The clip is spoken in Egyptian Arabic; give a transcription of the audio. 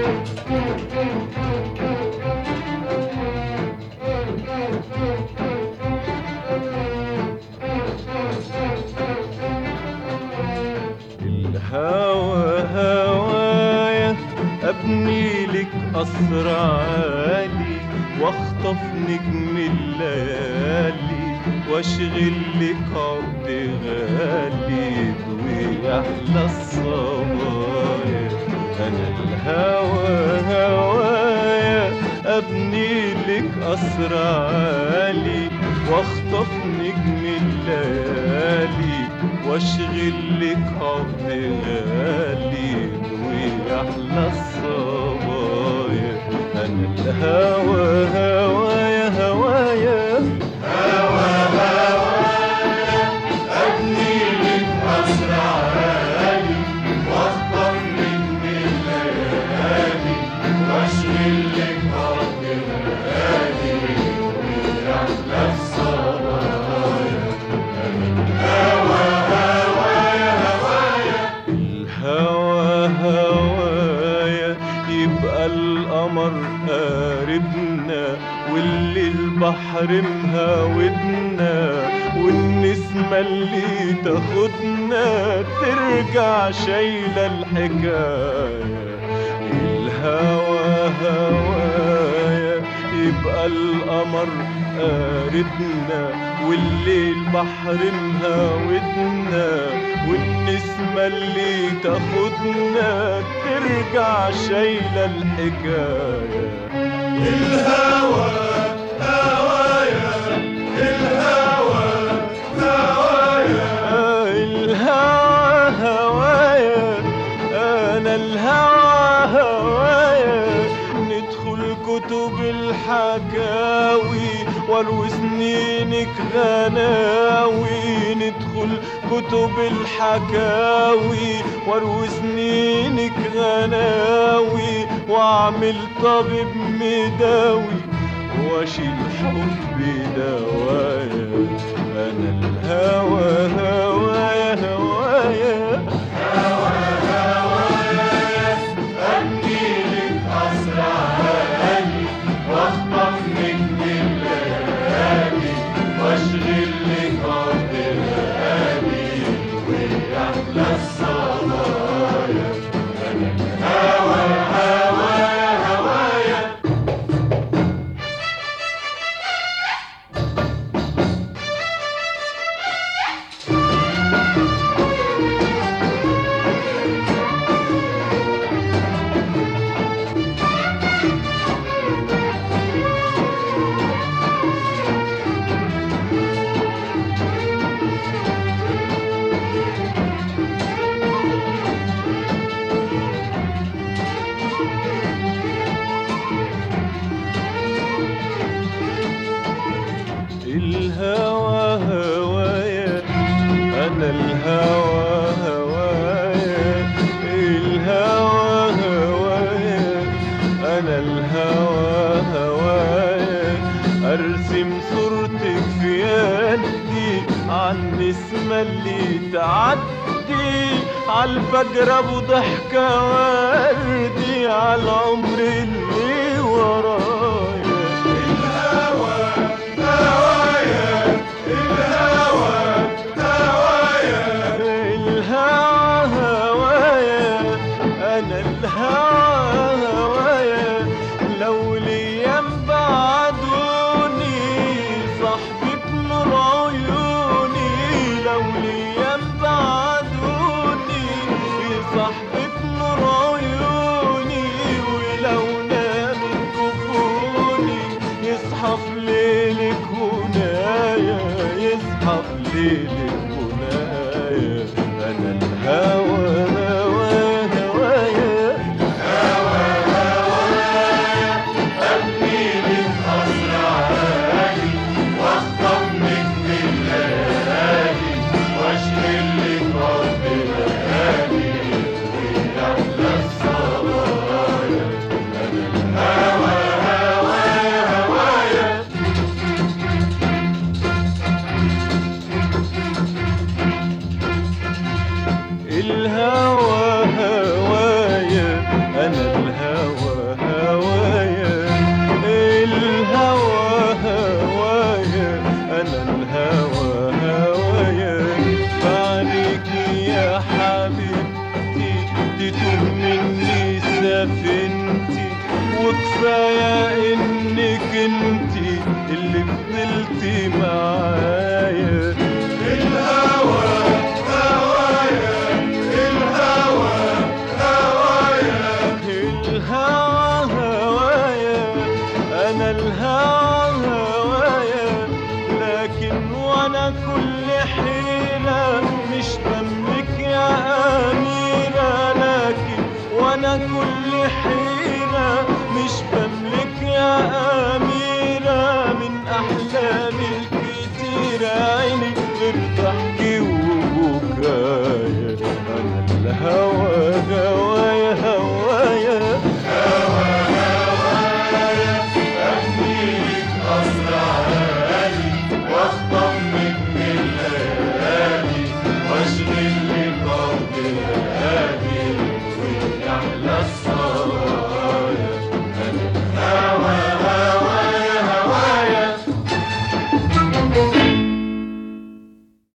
الهوى هوايا ابني لك قصر عالي واخطف نجم الليالي واشغل لك عقد غالي ويحلى الصبايا انا الهوى هوايا ابني لك قصر عالي واخطف نجم الليالي واشغل لك عقد غالي ويحلى الصبايا انا الهوى هوايا هوايا الهوى هوايا يبقى القمر قاربنا واللي البحر مهاودنا والنسمة اللي تاخدنا ترجع شايلة الحكاية الهوى هوايا يبقى القمر قاربنا والليل بحر مهاودنا والنسمة اللي تاخدنا ترجع شايلة الحكاية الهوى هوايا الهوى هوايا آه الهوى هوايا انا الهوى هوايا ندخل كتب الحكاوي واروي سنينك غناوي ندخل كتب الحكاوي واروي سنينك غناوي واعمل طبيب مداوي واشيل حبي دوايا انا الهوى هوايا هوايا ابني لك قصر عالي واخطف نجم الليالي واشغل لك عقد غالي ويحلى الصبايا انا الهوى هوايا هوايا الهوى هوايا انا الهوى هوايا الهوى هوايا انا الهوى هوايا ارسم صورتك في يدي عالنسمة اللي تعدي عالفجر ابو ضحكة وردي عالعمر اللي ورايا الهوى هوايا الهوى هوايا الهوى هوايا انا الهوى هوايا لو الايام بعدوني صاحبي بنور عيوني لو الايام بعدوني صاحبي بنور عيوني ولو نامت جفوني يصحى في ليلك هنايا يصحى في ليلك هنايا انا الهوى هوايا هوايا ابني لك قصر عالي واخطف نجم الليالي واشغل لك عقد غالي ويحلى الصبايا انا الهوى هوايا هوايا انتي اللي فضلتي معايا الهوى هوايا الهوى هوايا الهوى هوايا انا الهوى هوايا لكن وانا كل حيلة مش بملك يا اميرة لكن وانا كل حيلة مش بملك يا اميرة من احلامي الكتيرة عيني غير ضحكي وبكايا انا الهوى هوايا هوايا أبنيك قصر عالي واخطف من الليالي واشغل لك أرض الهادي ويحلى الصبر